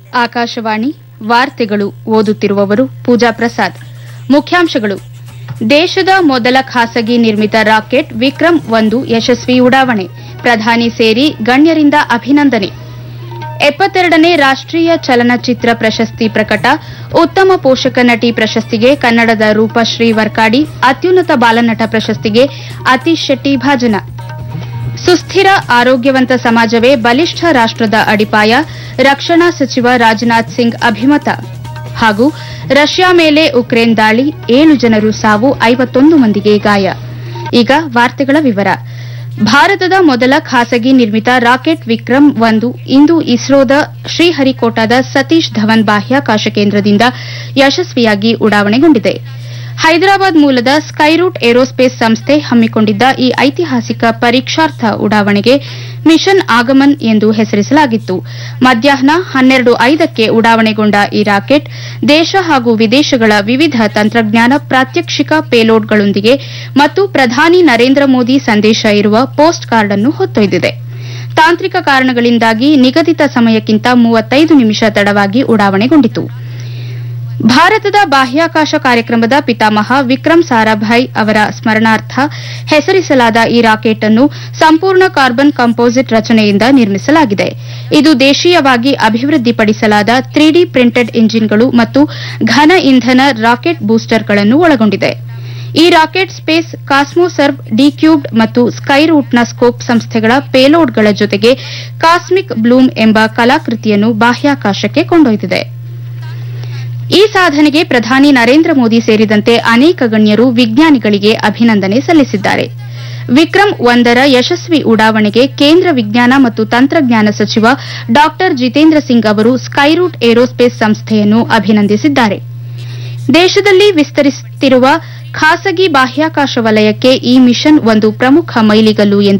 ಆಕಾಶವಾಣಿ ವಾರ್ತೆಗಳು ಓದುತ್ತಿರುವವರು ಪೂಜಾ ಪ್ರಸಾದ್ ಮುಖ್ಯಾಂಶಗಳು ದೇಶದ ಮೊದಲ ಖಾಸಗಿ ನಿರ್ಮಿತ ರಾಕೆಟ್ ವಿಕ್ರಮ್ ಒಂದು ಯಶಸ್ವಿ ಉಡಾವಣೆ ಪ್ರಧಾನಿ ಸೇರಿ ಗಣ್ಯರಿಂದ ಅಭಿನಂದನೆ ಎಪ್ಪತ್ತೆರಡನೇ ರಾಷ್ಟೀಯ ಚಲನಚಿತ್ರ ಪ್ರಶಸ್ತಿ ಪ್ರಕಟ ಉತ್ತಮ ಪೋಷಕ ನಟಿ ಪ್ರಶಸ್ತಿಗೆ ಕನ್ನಡದ ರೂಪಶ್ರೀ ವರ್ಕಾಡಿ ಅತ್ಯುನ್ನತ ಬಾಲನಟ ಪ್ರಶಸ್ತಿಗೆ ಅತೀಶ್ ಶೆಟ್ಟಿ ಭಾಜನ ಸುಸ್ಥಿರ ಆರೋಗ್ಯವಂತ ಸಮಾಜವೇ ಬಲಿಷ್ಠ ರಾಷ್ಟದ ಅಡಿಪಾಯ ರಕ್ಷಣಾ ಸಚಿವ ರಾಜನಾಥ್ ಸಿಂಗ್ ಅಭಿಮತ ಹಾಗೂ ರಷ್ಯಾ ಮೇಲೆ ಉಕ್ರೇನ್ ದಾಳಿ ಏಳು ಜನರು ಸಾವು ಐವತ್ತೊಂದು ಮಂದಿಗೆ ಗಾಯ ಈಗ ವಾರ್ತೆಗಳ ವಿವರ ಭಾರತದ ಮೊದಲ ಖಾಸಗಿ ನಿರ್ಮಿತ ರಾಕೆಟ್ ವಿಕ್ರಮ್ ಒಂದು ಇಂದು ಇಸ್ರೋದ ಶ್ರೀಹರಿಕೋಟಾದ ಸತೀಶ್ ಧವನ್ ಬಾಹ್ಯಾಕಾಶ ಕೇಂದ್ರದಿಂದ ಯಶಸ್ವಿಯಾಗಿ ಉಡಾವಣೆಗೊಂಡಿದೆ ಹೈದರಾಬಾದ್ ಮೂಲದ ಸ್ಕೈರೂಟ್ ಏರೋಸ್ಪೇಸ್ ಸಂಸ್ಥೆ ಹಮ್ಮಿಕೊಂಡಿದ್ದ ಈ ಐತಿಹಾಸಿಕ ಪರೀಕ್ಷಾರ್ಥ ಉಡಾವಣೆಗೆ ಮಿಷನ್ ಆಗಮನ್ ಎಂದು ಹೆಸರಿಸಲಾಗಿತ್ತು ಮಧ್ಯಾಹ್ನ ಹನ್ನೆರಡು ಐದಕ್ಕೆ ಉಡಾವಣೆಗೊಂಡ ಈ ರಾಕೆಟ್ ದೇಶ ಹಾಗೂ ವಿದೇಶಗಳ ವಿವಿಧ ತಂತ್ರಜ್ಞಾನ ಪ್ರಾತ್ಯಕ್ಷಿಕ ಪೇಲೋಡ್ಗಳೊಂದಿಗೆ ಮತ್ತು ಪ್ರಧಾನಿ ನರೇಂದ್ರ ಮೋದಿ ಸಂದೇಶ ಇರುವ ಪೋಸ್ಟ್ ಕಾರ್ಡ್ ಅನ್ನು ಹೊತ್ತೊಯ್ದಿದೆ ತಾಂತ್ರಿಕ ಕಾರಣಗಳಿಂದಾಗಿ ನಿಗದಿತ ಸಮಯಕ್ಕಿಂತ ಮೂವತ್ತೈದು ನಿಮಿಷ ತಡವಾಗಿ ಉಡಾವಣೆಗೊಂಡಿತು ಭಾರತದ ಬಾಹ್ಯಾಕಾಶ ಕಾರ್ಯಕ್ರಮದ ಪಿತಾಮಹ ವಿಕ್ರಮ್ ಸಾರಾಭಾಯ್ ಅವರ ಸ್ಮರಣಾರ್ಥ ಹೆಸರಿಸಲಾದ ಈ ರಾಕೆಟ್ ಅನ್ನು ಸಂಪೂರ್ಣ ಕಾರ್ಬನ್ ಕಂಪೋಸಿಟ್ ರಚನೆಯಿಂದ ನಿರ್ಮಿಸಲಾಗಿದೆ ಇದು ದೇಶೀಯವಾಗಿ ಅಭಿವೃದ್ಧಿಪಡಿಸಲಾದ ತ್ರೀಡಿ ಪ್ರಿಂಟೆಡ್ ಇಂಜಿನ್ಗಳು ಮತ್ತು ಘನ ಇಂಧನ ರಾಕೆಟ್ ಬೂಸ್ಟರ್ಗಳನ್ನು ಒಳಗೊಂಡಿದೆ ಈ ರಾಕೆಟ್ ಸ್ಪೇಸ್ ಕಾಸ್ಮೋಸರ್ವ್ ಡಿಕ್ಯೂಬ್ಡ್ ಮತ್ತು ಸ್ಕೈರೂಟ್ನ ಸ್ಕೋಪ್ ಸಂಸ್ಥೆಗಳ ಪೇಲೋಡ್ಗಳ ಜೊತೆಗೆ ಕಾಸ್ಮಿಕ್ ಬ್ಲೂಮ್ ಎಂಬ ಕಲಾಕೃತಿಯನ್ನು ಬಾಹ್ಯಾಕಾಶಕ್ಕೆ ಕೊಂಡೊಯ್ದಿದೆ ಈ ಸಾಧನೆಗೆ ಪ್ರಧಾನಿ ನರೇಂದ್ರ ಮೋದಿ ಸೇರಿದಂತೆ ಅನೇಕ ಗಣ್ಯರು ವಿಜ್ಞಾನಿಗಳಿಗೆ ಅಭಿನಂದನೆ ಸಲ್ಲಿಸಿದ್ದಾರೆ ವಿಕ್ರಮ್ ಒಂದರ ಯಶಸ್ವಿ ಉಡಾವಣೆಗೆ ಕೇಂದ್ರ ವಿಜ್ಞಾನ ಮತ್ತು ತಂತ್ರಜ್ಞಾನ ಸಚಿವ ಡಾ ಜಿತೇಂದ್ರ ಸಿಂಗ್ ಅವರು ಸ್ಕೈರೂಟ್ ಏರೋಸ್ಪೇಸ್ ಸಂಸ್ಥೆಯನ್ನು ಅಭಿನಂದಿಸಿದ್ದಾರೆ ದೇಶದಲ್ಲಿ ವಿಸ್ತರಿಸುತ್ತಿರುವ ಖಾಸಗಿ ಬಾಹ್ಯಾಕಾಶ ವಲಯಕ್ಕೆ ಈ ಮಿಷನ್ ಒಂದು ಪ್ರಮುಖ ಮೈಲಿಗಲ್ಲು ಎಂದು